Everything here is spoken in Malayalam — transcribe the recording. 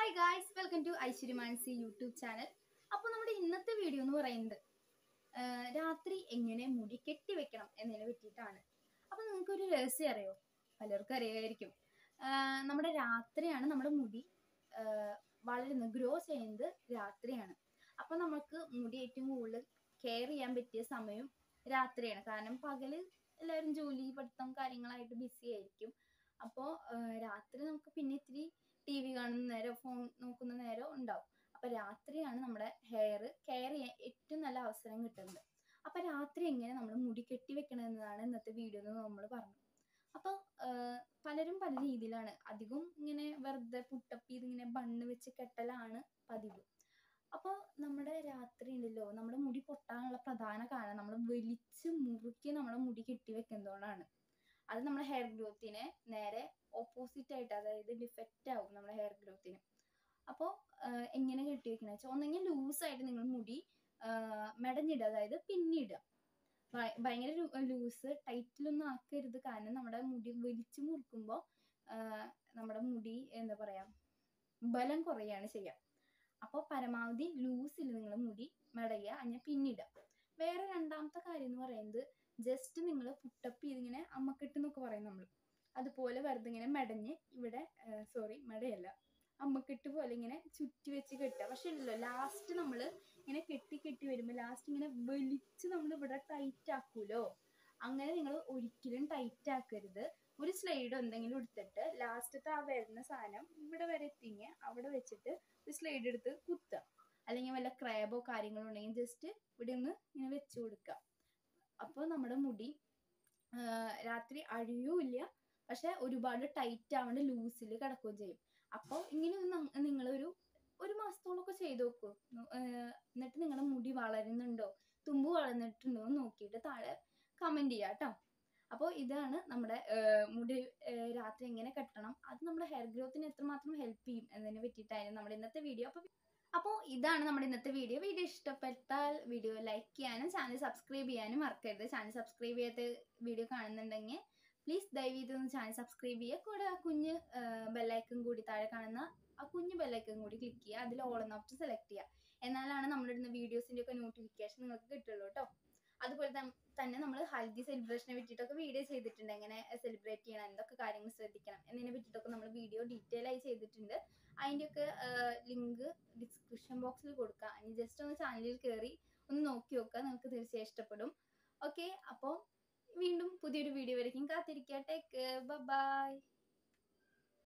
hi guys welcome to Aishwarya Manasi YouTube channel അപ്പോൾ നമ്മുടെ ഇന്നത്തെ വീഡിയോ എന്ന് പറയുന്നത് ആ, രാത്രി എങ്ങനെ മുടി കെട്ടി വെക്കണം എന്നതിനെ പറ്റിയിട്ടാണ് അപ്പോൾ നിങ്ങൾക്കൊരു രഹസ്യം അറിയോ പലർക്കും അറിയായിരിക്കും ആ, നമ്മുടെ രാത്രിയാണ് നമ്മുടെ മുടി ആ, വളരുന്നത് ഗ്രോ ചെയ്യുന്നത് രാത്രിയാണ് അപ്പോൾ നമുക്ക് മുടി ഏറ്റവും കൂടുതൽ കെയർ ചെയ്യാൻ പറ്റിയ സമയം രാത്രിയാണ് കാരണം പകല് എല്ലാവരും ജോലി പഠിത്തം കാര്യങ്ങളായിട്ട് ബിസി ആയിരിക്കും അപ്പോൾ രാത്രി നമുക്ക് പിന്നെ ഇത്തിരി ടി വി കാണുന്ന നേരം ഫോൺ നോക്കുന്ന നേരം ഉണ്ടാവും അപ്പൊ രാത്രിയാണ് നമ്മുടെ ഹെയർ കെയർ ചെയ്യാൻ ഏറ്റവും നല്ല അവസരം കിട്ടുന്നത് അപ്പൊ രാത്രി എങ്ങനെ നമ്മൾ മുടി കെട്ടി വെക്കണം എന്നതാണ് ഇന്നത്തെ വീഡിയോ നമ്മൾ പറഞ്ഞു അപ്പോൾ പലരും പല രീതിയിലാണ് അധികം ഇങ്ങനെ വെറുതെ പുട്ടപ്പ് ചെയ്ത് ഇങ്ങനെ ബണ്ണ് വെച്ച് കെട്ടലാണ് പതിവ് അപ്പോൾ നമ്മുടെ രാത്രി ഉണ്ടല്ലോ നമ്മുടെ മുടി പൊട്ടാനുള്ള പ്രധാന കാരണം നമ്മൾ വലിച്ച് മുറുക്കി നമ്മുടെ മുടി കെട്ടി വെക്കുന്നതുകൊണ്ടാണ് അത് നമ്മുടെ ഹെയർ ഗ്രോത്തിനെ നേരെ ഓപ്പോസിറ്റ് ആയിട്ട് അതായത് ഡിഫക്റ്റ് ആവും നമ്മുടെ ഹെയർ ഗ്രോത്തിന് അപ്പോൾ എങ്ങനെ കെട്ടി വെക്കണ വെച്ചാൽ ഒന്നെങ്കിൽ ലൂസായിട്ട് നിങ്ങൾ മുടി ആഹ് മെടഞ്ഞിടുക അതായത് പിന്നിടുക ഭ- ഭയങ്കര ലൂസ് ടൈറ്റിലൊന്നും ആക്കരുത് കാരണം നമ്മുടെ മുടി വലിച്ചു മുറുക്കുമ്പോൾ നമ്മുടെ മുടി എന്താ പറയാ ബലം കുറയാണ് ചെയ്യുക അപ്പോൾ പരമാവധി ലൂസിൽ നിങ്ങൾ മുടി മെടയുക അങ്ങനെ പിന്നിടുക വേറെ രണ്ടാമത്തെ കാര്യം എന്ന് പറയുന്നത് ജസ്റ്റ് നിങ്ങൾ പുട്ടപ്പ് ചെയ്തിങ്ങനെ അമ്മക്കെട്ട് എന്നൊക്കെ പറയും നമ്മൾ അതുപോലെ വെറുതെ ഇങ്ങനെ മെടഞ്ഞ് ഇവിടെ സോറി മെടയല്ല അമ്മക്കെട്ട് പോലെ ഇങ്ങനെ ചുറ്റി വെച്ച് കെട്ടുക പക്ഷെ ഉണ്ടല്ലോ ലാസ്റ്റ് നമ്മൾ ഇങ്ങനെ കെട്ടി കെട്ടി വരുമ്പോൾ ലാസ്റ്റ് ഇങ്ങനെ വലിച്ച് നമ്മൾ ഇവിടെ ടൈറ്റ് ആക്കൂലോ അങ്ങനെ നിങ്ങൾ ഒരിക്കലും ടൈറ്റ് ആക്കരുത് ഒരു സ്ലൈഡ് എന്തെങ്കിലും എടുത്തിട്ട് ലാസ്റ്റത്തെ ആ വരുന്ന സാധനം ഇവിടെ വരെ എത്തിങ്ങ അവിടെ വെച്ചിട്ട് ഒരു സ്ലൈഡ് എടുത്ത് കുത്തുക അല്ലെങ്കിൽ വല്ല ക്രാബോ കാര്യങ്ങളോ ഉണ്ടെങ്കിൽ ജസ്റ്റ് ഇവിടെ ഒന്ന് ഇങ്ങനെ വെച്ച് കൊടുക്കുക അപ്പോൾ നമ്മുടെ മുടി ആ, രാത്രി അഴിയൂല്ല പക്ഷെ ഒരുപാട് ടൈറ്റ് ആവാണ്ട് ലൂസിൽ കിടക്കുകയും ചെയ്യും അപ്പോൾ ഇങ്ങനെ ഒന്ന് നിങ്ങളൊരു ഒരു മാസത്തോളമൊക്കെ ചെയ്ത് നോക്കൂ ആ, എന്നിട്ട് നിങ്ങളുടെ മുടി വളരുന്നുണ്ടോ തുമ്പ് വളർന്നിട്ടുണ്ടോ എന്ന് നോക്കിയിട്ട് താഴെ കമൻറ്റ് ചെയ്യുക കേട്ടോ അപ്പോൾ ഇതാണ് നമ്മുടെ ആ, മുടി ആ, രാത്രി എങ്ങനെ കെട്ടണം അത് നമ്മുടെ ഹെയർ ഗ്രോത്തിന് എത്രമാത്രം ഹെൽപ്പ് ചെയ്യും എന്നതിനെ പറ്റിയിട്ടായിരുന്നു നമ്മുടെ ഇന്നത്തെ വീഡിയോ അപ്പോൾ അപ്പോൾ ഇതാണ് നമ്മുടെ ഇന്നത്തെ വീഡിയോ വീഡിയോ ഇഷ്ടപ്പെട്ടാൽ വീഡിയോ ലൈക്ക് ചെയ്യാനും ചാനൽ സബ്സ്ക്രൈബ് ചെയ്യാനും മറക്കരുത് ചാനൽ സബ്സ്ക്രൈബ് ചെയ്യാത്ത വീഡിയോ കാണുന്നുണ്ടെങ്കിൽ പ്ലീസ് ദയവ് ചെയ്ത് ഒന്ന് ചാനൽ സബ്സ്ക്രൈബ് ചെയ്യുക കൂടെ ആ കുഞ്ഞ് ബെല്ലൈക്കൺ കൂടി താഴെ കാണുന്ന ആ കുഞ്ഞ് ബെല്ലൈക്കൺ കൂടി ക്ലിക്ക് ചെയ്യുക അതിൽ ഓൾ എന്ന ഓപ്ഷൻ സെലക്ട് ചെയ്യുക എന്നാലാണ് നമ്മുടെ ഇടുന്ന വീഡിയോസിൻ്റെ ഒക്കെ നോട്ടിഫിക്കേഷൻ നിങ്ങൾക്ക് കിട്ടുള്ളൂ കേട്ടോ അതുപോലെ തം- തന്നെ നമ്മൾ ഹൽദി സെലിബ്രേഷനെ പറ്റിയിട്ടൊക്കെ വീഡിയോ ചെയ്തിട്ടുണ്ട് എങ്ങനെ സെലിബ്രേറ്റ് ചെയ്യണം എന്തൊക്കെ കാര്യങ്ങൾ ശ്രദ്ധിക്കണം എന്നതിനെ പറ്റിയിട്ടൊക്കെ നമ്മൾ വീഡിയോ ഡീറ്റെയിൽ ആയി ചെയ്തിട്ടുണ്ട് അതിൻ്റെയൊക്കെ ലിങ്ക് ഡിസ്ക്രിപ്ഷൻ ബോക്സിൽ കൊടുക്കാം ഇനി ജസ്റ്റ് ഒന്ന് ചാനലിൽ കയറി ഒന്ന് നോക്കി നോക്കുക നിങ്ങൾക്ക് തീർച്ചയായും ഇഷ്ടപ്പെടും ഓക്കെ അപ്പോൾ വീണ്ടും പുതിയൊരു വീഡിയോ വരയ്ക്കും കാത്തിരിക്കുക ടേക്ക് ബൈ